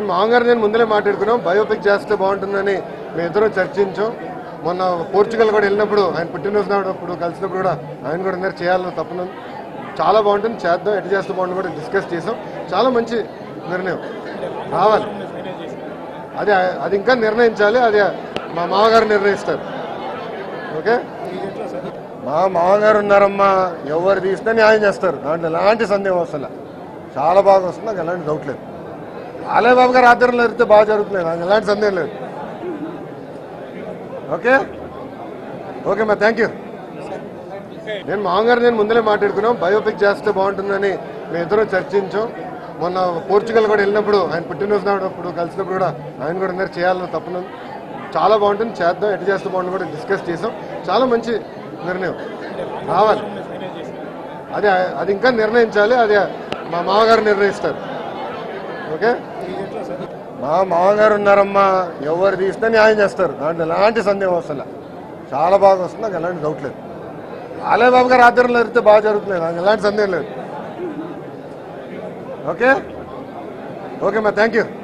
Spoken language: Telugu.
నేను మామగారు నేను ముందరే మాట్లాడుకున్నాం బయోపిక్ చేస్తే బాగుంటుందని మేము ఇద్దరం చర్చించాం మొన్న పోర్చుగల్ కూడా వెళ్ళినప్పుడు ఆయన పుట్టినరోజు నాడు కలిసినప్పుడు కూడా ఆయన కూడా అందరు చేయాలని తప్పను చాలా బాగుంటుంది చేద్దాం ఎటు చేస్తే బాగుంటుంది కూడా డిస్కస్ చేసాం చాలా మంచి నిర్ణయం రావాలి అది అది ఇంకా నిర్ణయించాలి అది మా మామగారు నిర్ణయిస్తారు ఓకే మా మామగారు ఉన్నారమ్మా ఎవరు తీసినా న్యాయం చేస్తారు దాంట్లో ఎలాంటి సందేహం వస్తలే చాలా బాగా వస్తుంది నాకు ఎలాంటి డౌట్ లేదు ఆలయ బాబు గారు ఆధ్వర్యంలో జరిగితే బాగా జరుగుతుంది నాకు ఎలాంటి సందేహం లేదు ఓకే ఓకే మా థ్యాంక్ యూ నేను మామగారు నేను ముందరే మాట్లాడుకున్నాం బయోపిక్ చేస్తే బాగుంటుందని మేము ఇద్దరం చర్చించాం మొన్న పోర్చుగల్ కూడా వెళ్ళినప్పుడు ఆయన పుట్టినరోజు నాడు కలిసినప్పుడు కూడా ఆయన కూడా అందరు చేయాలని తప్పను చాలా బాగుంటుంది చేద్దాం ఎటు చేస్తే బాగుంటుంది కూడా డిస్కస్ చేసాం చాలా మంచి నిర్ణయం రావాలి అది అది ఇంకా నిర్ణయించాలి అది మా మామగారు నిర్ణయిస్తారు ఓకే మా మామగారు ఉన్నారమ్మా ఎవరు తీసినా న్యాయం చేస్తారు దాంట్లో ఎలాంటి సందేహం వస్తలే చాలా బాగా వస్తుంది నాకు ఎలాంటి డౌట్ లేదు ఆలయ బాబు గారు ఆధ్వర్యంలో జరిగితే బాగా జరుగుతుంది నాకు ఎలాంటి సందేహం లేదు ఓకే ఓకే మా థ్యాంక్ యూ